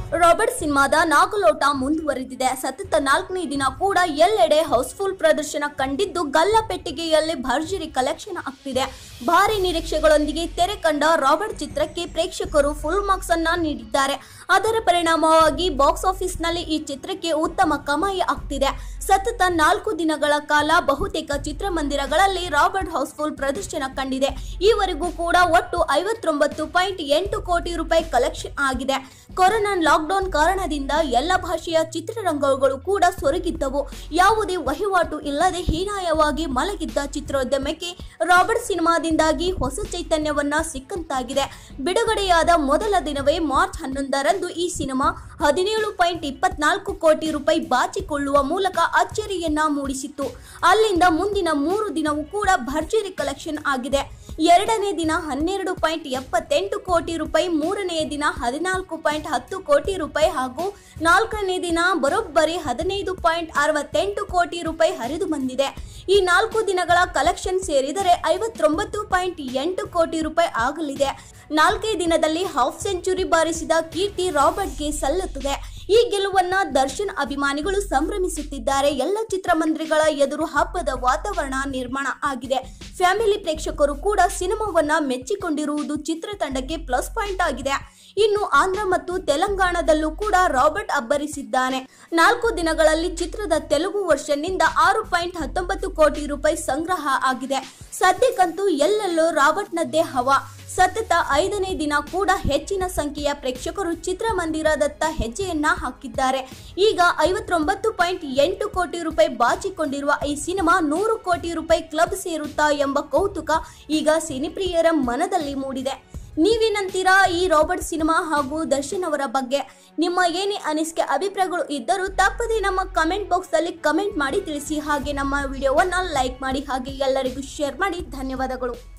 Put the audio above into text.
Robert ಸಿನಿಮಾದ ನಾಗಲೋಟ ಮುಂದುವರೆದಿದೆ ಸತತ ನಾಲ್ಕನೇ ದಿನ ಕೂಡ ಎಲ್ಲೆಡೆ ಹೌಸ್ಫುಲ್ ಪ್ರದರ್ಶನ ಕಂಡಿದ್ದು ಗಲ್ಲಪೆಟ್ಟಿಗೆಯಲ್ಲಿ ಭರ್ಜರಿ ಕಲೆಕ್ಷನ್ ಆಗ್ತಿದೆ ಭಾರಿ ನಿರೀಕ್ಷೆಗಳೊಂದಿಗೆ ತೆರೆ ಕಂಡ ರಾಬರ್ಟ್ ಚಿತ್ರಕ್ಕೆ ಪ್ರೇಕ್ಷಕರು ಫುಲ್ ಮಾರ್ಕ್ಸ್ ಅನ್ನ ನೀಡಿದ್ದಾರೆ ಅದರ ಪರಿಣಾಮವಾಗಿ ಬಾಕ್ಸ್ ಆಫೀಸ್ನಲ್ಲಿ ಈ ಚಿತ್ರಕ್ಕೆ ಉತ್ತಮ ಕಮಾಯಿ ಆಗ್ತಿದೆ ಸತತ ನಾಲ್ಕು ದಿನಗಳ ಕಾಲ ಬಹುತೇಕ ಚಿತ್ರಮಂದಿರಗಳಲ್ಲಿ ರಾಬರ್ಟ್ ಹೌಸ್ಫುಲ್ ಪ್ರದರ್ಶನ ಕಂಡಿದೆ ಈವರೆಗೂ ಕೂಡ ಒಟ್ಟು ಐವತ್ತೊಂಬತ್ತು ಪಾಯಿಂಟ್ ಎಂಟು ಕೋಟಿ ರೂಪಾಯಿ ಕಲೆಕ್ಷನ್ ಆಗಿದೆ ಕೊರೋನಾ ಲಾಕ್ಡೌನ್ ಕಾರಣದಿಂದ ಎಲ್ಲ ಭಾಷೆಯ ಚಿತ್ರರಂಗಗಳು ಕೂಡ ಸೊರಗಿದ್ದವು ಯಾವುದೇ ವಹಿವಾಟು ಇಲ್ಲದೆ ಹೀನಾಯವಾಗಿ ಮಲಗಿದ್ದ ಚಿತ್ರೋದ್ಯಮಕ್ಕೆ ರಾಬರ್ಟ್ ಸಿನಿಮಾದಿಂದಾಗಿ ಹೊಸ ಚೈತನ್ಯವನ್ನ ಸಿಕ್ಕಂತಾಗಿದೆ ಬಿಡುಗಡೆಯಾದ ಮೊದಲ ದಿನವೇ ಮಾರ್ಚ್ ಹನ್ನೊಂದರಂದು ಈ ಸಿನಿಮಾ ಹದಿನೇಳು ಪಾಯಿಂಟ್ ಇಪ್ಪತ್ನಾಲ್ಕು ಕೋಟಿ ರೂಪಾಯಿ ಬಾಚಿಕೊಳ್ಳುವ ಮೂಲಕ ಅಚ್ಚರಿಯನ್ನ ಮೂಡಿಸಿತ್ತು ಅಲ್ಲಿಂದ ಮುಂದಿನ ಮೂರು ದಿನವೂ ಕೂಡ ಭರ್ಜರಿ ಕಲೆಕ್ಷನ್ ಆಗಿದೆ ಎರಡನೇ ದಿನ ಹನ್ನೆರಡು ಪಾಯಿಂಟ್ ಎಪ್ಪತ್ತೆಂಟು ಕೋಟಿ ರೂಪಾಯಿ ಮೂರನೇ ದಿನ ಹದಿನಾಲ್ಕು ಪಾಯಿಂಟ್ ಹತ್ತು ಕೋಟಿ ರೂಪಾಯಿ ಹಾಗೂ ನಾಲ್ಕನೇ ದಿನ ಬರೋಬ್ಬರಿ ಹದಿನೈದು ಪಾಯಿಂಟ್ ಅರವತ್ತೆಂಟು ಕೋಟಿ ರೂಪಾಯಿ ಹರಿದು ಬಂದಿದೆ ಈ ನಾಲ್ಕು ದಿನಗಳ ಕಲೆಕ್ಷನ್ ಸೇರಿದರೆ ಐವತ್ತೊಂಬತ್ತು ಪಾಯಿಂಟ್ ಎಂಟು ಕೋಟಿ ರೂಪಾಯಿ ಆಗಲಿದೆ ನಾಲ್ಕೇ ದಿನದಲ್ಲಿ ಹಾಫ್ ಸೆಂಚುರಿ ಬಾರಿಸಿದ ಕೀರ್ತಿ ರಾಬರ್ಟ್ಗೆ ಸಲ್ಲುತ್ತದೆ ಈ ಗೆಲುವನ್ನ ದರ್ಶನ್ ಅಭಿಮಾನಿಗಳು ಸಂಭ್ರಮಿಸುತ್ತಿದ್ದಾರೆ ಎಲ್ಲ ಚಿತ್ರಮಂದಿರಗಳ ಎದುರು ಹಬ್ಬದ ವಾತಾವರಣ ನಿರ್ಮಾಣ ಆಗಿದೆ ಫ್ಯಾಮಿಲಿ ಪ್ರೇಕ್ಷಕರು ಕೂಡ ಸಿನಿಮಾವನ್ನ ಮೆಚ್ಚಿಕೊಂಡಿರುವುದು ಚಿತ್ರತಂಡಕ್ಕೆ ಪ್ಲಸ್ ಪಾಯಿಂಟ್ ಆಗಿದೆ ಇನ್ನು ಆಂಧ್ರ ಮತ್ತು ತೆಲಂಗಾಣದಲ್ಲೂ ಕೂಡ ರಾಬರ್ಟ್ ಅಬ್ಬರಿಸಿದ್ದಾನೆ ನಾಲ್ಕು ದಿನಗಳಲ್ಲಿ ಚಿತ್ರದ ತೆಲುಗು ವರ್ಷನ್ನಿಂದ ಆರು ಪಾಯಿಂಟ್ ಹತ್ತೊಂಬತ್ತು ಕೋಟಿ ರೂಪಾಯಿ ಸಂಗ್ರಹ ಆಗಿದೆ ಸದ್ಯಕ್ಕಂತೂ ಎಲ್ಲೆಲ್ಲೋ ರಾಬರ್ಟ್ನದ್ದೇ ಹವಾ ಸತತ ಐದನೇ ದಿನ ಕೂಡ ಹೆಚ್ಚಿನ ಸಂಖ್ಯೆಯ ಪ್ರೇಕ್ಷಕರು ಚಿತ್ರಮಂದಿರದತ್ತ ಹೆಜ್ಜೆಯನ್ನ ಹಾಕಿದ್ದಾರೆ ಈಗ ಐವತ್ತೊಂಬತ್ತು ಪಾಯಿಂಟ್ ಎಂಟು ಕೋಟಿ ರೂಪಾಯಿ ಬಾಚಿಕೊಂಡಿರುವ ಈ ಸಿನಿಮಾ ನೂರು ಕೋಟಿ ರೂಪಾಯಿ ಕ್ಲಬ್ ಸೇರುತ್ತಾ ಎಂಬ ಕೌತುಕ ಈಗ ಸಿನಿಪ್ರಿಯರ ಮನದಲ್ಲಿ ಮೂಡಿದೆ ನೀವೇನಂತೀರಾ ಈ ರಾಬರ್ಟ್ ಸಿನಿಮಾ ಹಾಗೂ ದರ್ಶನ್ ಅವರ ಬಗ್ಗೆ ನಿಮ್ಮ ಏನೇ ಅನಿಸಿಕೆ ಅಭಿಪ್ರಾಯಗಳು ಇದ್ದರೂ ತಪ್ಪದೇ ನಮ್ಮ ಕಮೆಂಟ್ ಬಾಕ್ಸ್ ಅಲ್ಲಿ ಕಮೆಂಟ್ ಮಾಡಿ ತಿಳಿಸಿ ಹಾಗೆ ನಮ್ಮ ವಿಡಿಯೋವನ್ನ ಲೈಕ್ ಮಾಡಿ ಹಾಗೆ ಎಲ್ಲರಿಗೂ ಶೇರ್ ಮಾಡಿ ಧನ್ಯವಾದಗಳು